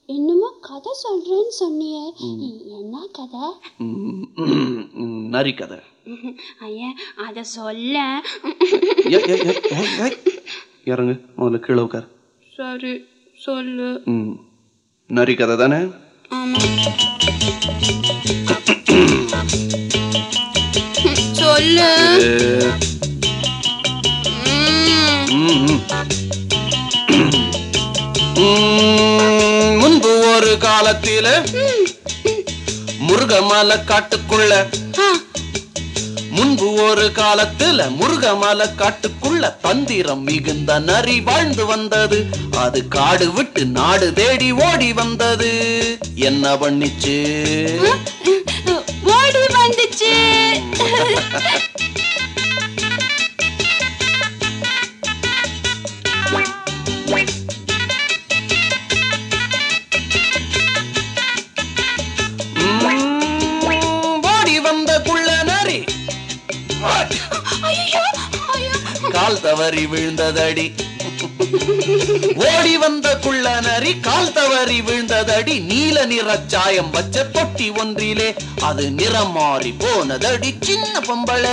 என்னமோ கதை சொல்றேன்னு சொன்னியே என்ன கதை ம், ம், நரி கதை ஐயா அத சொல்ல ஏய், ஏய், ஏய், ஏய், ஏய். இறங்கு முதல்ல கீழே உட்கார் சரி சொல்லு ம் நரி கதை தானே ஆமா சொல்லு இது, ம், ம், ம். ம், முன்பு ஒரு காலத்தில முருகமலை காட்டுக்குள்ள ஆ, முன்பு ஒரு காலத்துல முருகமலை காட்டுக்குள்ள தந்திரம் மிகுந்த நரி வாழ்ந்து வந்தது அது காடு விட்டு நாடு தேடி ஓடி வந்தது என்ன பண்ணிச்சு ஓடி வந்துச்சு ம், ஓடி வந்த குள்ள நரி ஐயோ ஐயோ கால் தவறி விழுந்ததடி ஓடி வந்த குள்ள நரி கால் தவறி விழுந்ததடி நீல நிற சாயம் வச்ச தொட்டி ஒன்றிலே அது நிறம் மாறி போனதடி சின்ன பொம்பளை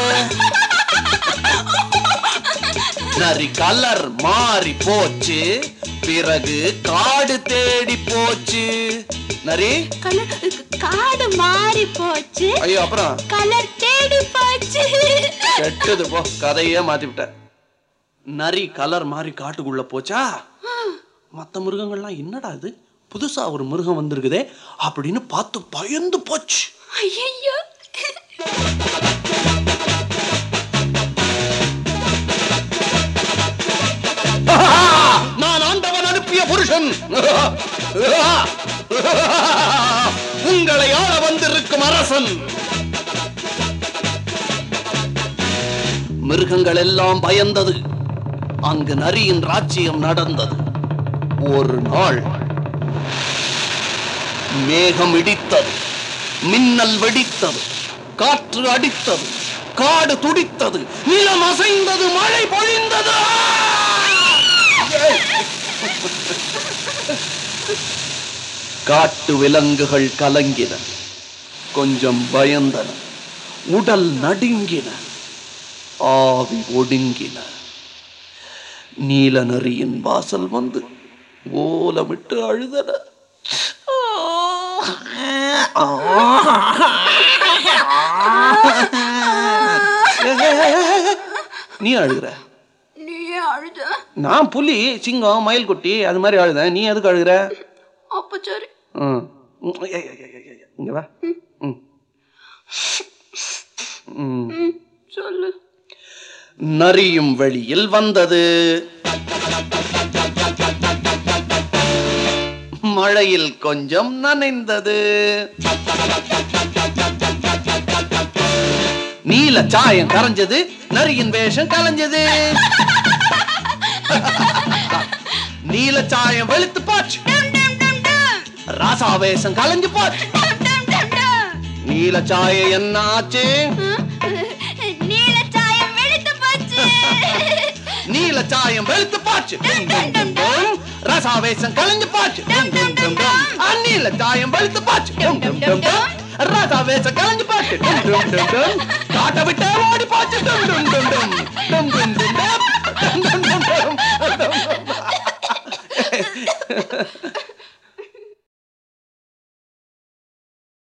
நரி கலர் மாறி போச்சு பிறகு காடு தேடி போச்சு நரி கலர் காடு மாறி போச்சு ஐயோ அப்புறம் கலர் தேடி போச்சு கெட்டது போ கதையே மாத்தி விட்ட நரி கலர் மாதிரி காட்டுக்குள்ள போச்சா மத்த மிருகங்கள்லாம் என்னடா இது புதுசா ஒரு மிருகம் வந்திருக்குதே அப்படின்னு பார்த்து பயந்து போச்சு ஐயோ நான் ஆண்டவன் அனுப்பிய புருஷன் உங்களை ஆள வந்திருக்கும் அரசன் மிருகங்கள் எல்லாம் பயந்தது அங்கு நரியின் ராஜ்யம் நடந்தது ஒரு நாள் மேகம் இடித்தது மின்னல் வெடித்தது காற்று அடித்தது காடு துடித்தது நிலம் அசைந்தது மழை பொழிந்தது காட்டு விலங்குகள் கலங்கின கொஞ்சம் பயந்தன உடல் நடுங்கின ஆவி ஒடுங்கின நீல நரியின் வாசல் வந்து ஓலமிட்டு அழுதன நீ அழுகிற நீ அழுத நான் புலி சிங்கம் மயில் குட்டி அது மாதிரி அழுதேன் நீ எதுக்கு அழுகிற அப்ப சரி ம். ம், ஏய், ஏய், ஏய், ஏய், ஏய், இங்க வா ம். ம். ம், சொல்லு நரியும் வெளியில் வந்தது மழையில் கொஞ்சம் நனைந்தது நீல சாயம் கரைஞ்சது நரியின் வேஷம் கலைஞ்சது நீல சாயம் வெளுத்து போச்சு டம், டம், டம், டம். ராசா வேஷம் கலைஞ்சு போச்சு டம், டம், டம், டம். நீல சாயம் என்ன ஆச்சு நீல சாயம் வெளுத்து போச்சு நீல சாயம் வெளுத்து போச்சு டும், டும், டும், டும். ரசாவேசம் கலைஞ்சு போச்சு டும், டும், டும், டும். ஆ, நீல சாயம் வெளுத்து போச்சு டும், டும், டும், டும். ரசாவேசம் கலைஞ்சு போச்சு டும், டும், டும், டும். காட்டை விட்டு ஓடி போச்சு டும், டும், டும், டும். டும், டும், டும், டும். டும், டும், டும், டும்.